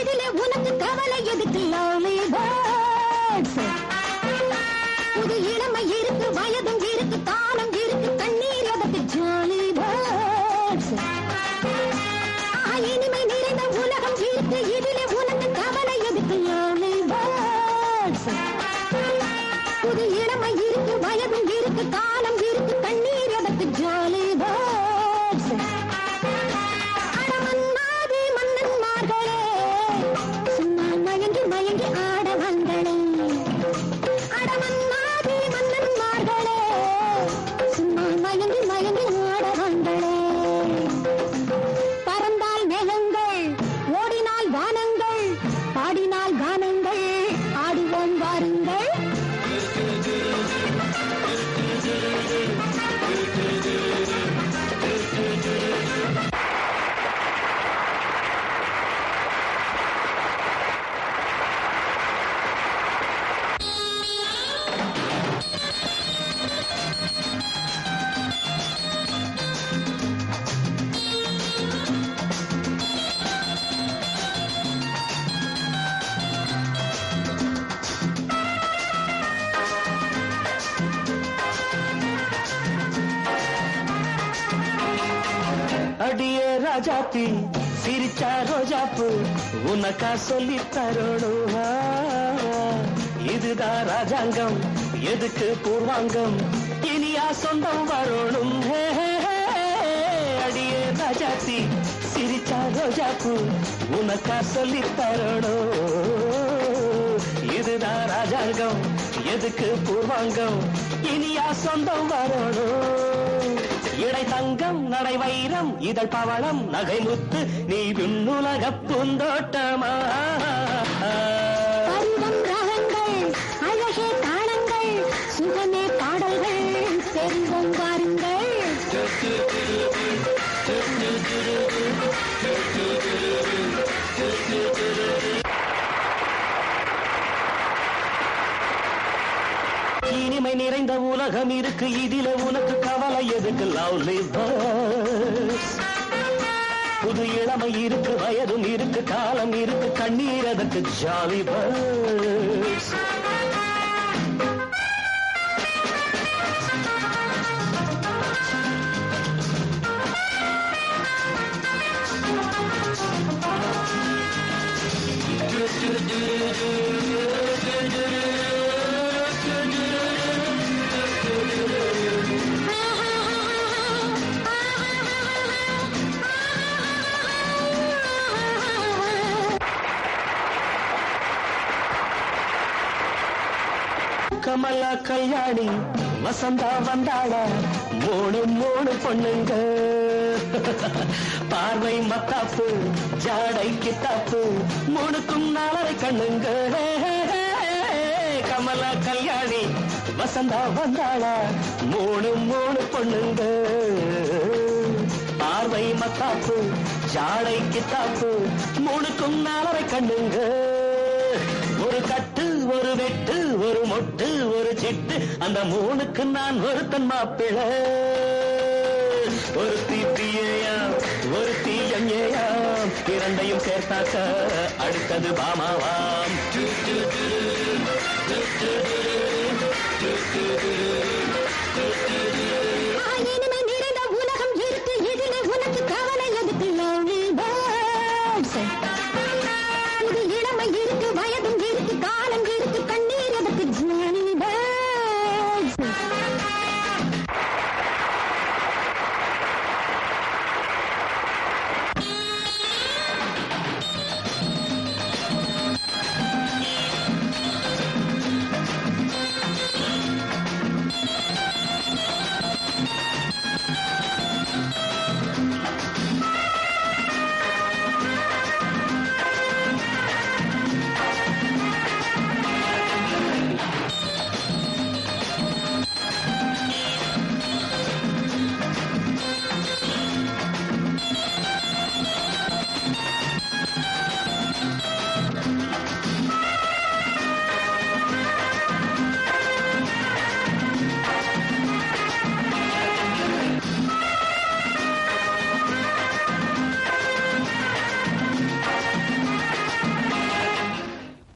இதிலே உனக்கு கவலை எதுக்கு லவ்லி பேர்ட்ஸ் புது இளமை இருக்கு வயதும் இருக்கு காலம் இருக்கு கண்ணீர் எதற்கு ஜாலி பேர்ட்ஸ் இனிமை நிறைந்த உலகம் இருக்கு இதிலே உனக்கு கவலை எதுக்கு லவ்லி பேர்ட்ஸ் புது இளமை இருக்கு வயதும் இருக்கு காலம் இருக்கு கண்ணீர் எதற்கு ஜாலி பேர்ட்ஸ் அடமன்னாதி மன்னன்மார்களே சும்மா மயங்கி மயங்கி ஆட வந்தளே அடமன்னாதி மன்னன்மார்களே சும்மா மயங்கி மயங்கி ஆட வந்தளே பறந்தால் மேகங்கள் ஓடினால் வானங்கள் பாடினால் கானங்கள் ஆடுவோம் வாருங்கள் அடியே ராஜாத்தி சிரிச்சா ரோஜாப்பு உனக்கா சொல்லி தரணும் இதுதான் ராஜாங்கம் எதுக்கு பூர்வாங்கம் இனியா சொந்தம் வரணும் ஹே, ஹே, ஹே. அடியே ராஜாத்தி சிரிச்சா ரோஜாப்பு உனக்கா சொல்லி தரணும் இதுதான் ராஜாங்கம் எதுக்கு பூர்வாங்கம் இனியா சொந்தம் வரணும் இடை தங்கம் நடை வைரம் இதழ் பவளம் நகை முத்து நீ விண்ணுலக பூந்தோட்டமா பருவம் ரகங்கள் அழகே தாளங்கள் சுகமே பாடல்கள் பெருவோம் வாருங்கள் இனிமை நிறைந்த உலகம் இருக்கு இதில உனக்கு கவலை எதுக்கு லவ்லி புது இளமை இருக்கு வயதும் இருக்கு காலம் இருக்கு கண்ணீர் அதற்கு ஜாலி பர்ஸ் கமலா கல்யாணி வசந்தா வந்தாளா மூணு மூணு பொண்ணுங்க பார்வை மத்தாப்பு ஜாடை கித்தாப்பு மூணுக்கும் நாலரை கண்ணுங்க கமலா கல்யாணி வசந்தா வந்தாளா மூணு மூணு பொண்ணுங்க பார்வை மத்தாப்பு ஜாடை கித்தாப்பு மூணுக்கும் நாலரை கண்ணுங்க ஒரு கட்டு ஒரு வெட்டு ஒரு மொட்டு ஒரு சிட்டு அந்த மூணுக்கு நான் ஒருத்தன் மாப்பிள ஒரு தீப்பியேயா ஒரு தீயங்கேயா இரண்டையும் சேர்த்தாக்க அடுத்தது பாமாவாம் இனிமை நிறைந்த உலகம் இருக்கு இதிலே உனக்கு கவலை எதுக்கு லவ்லி பேர்ட்ஸ்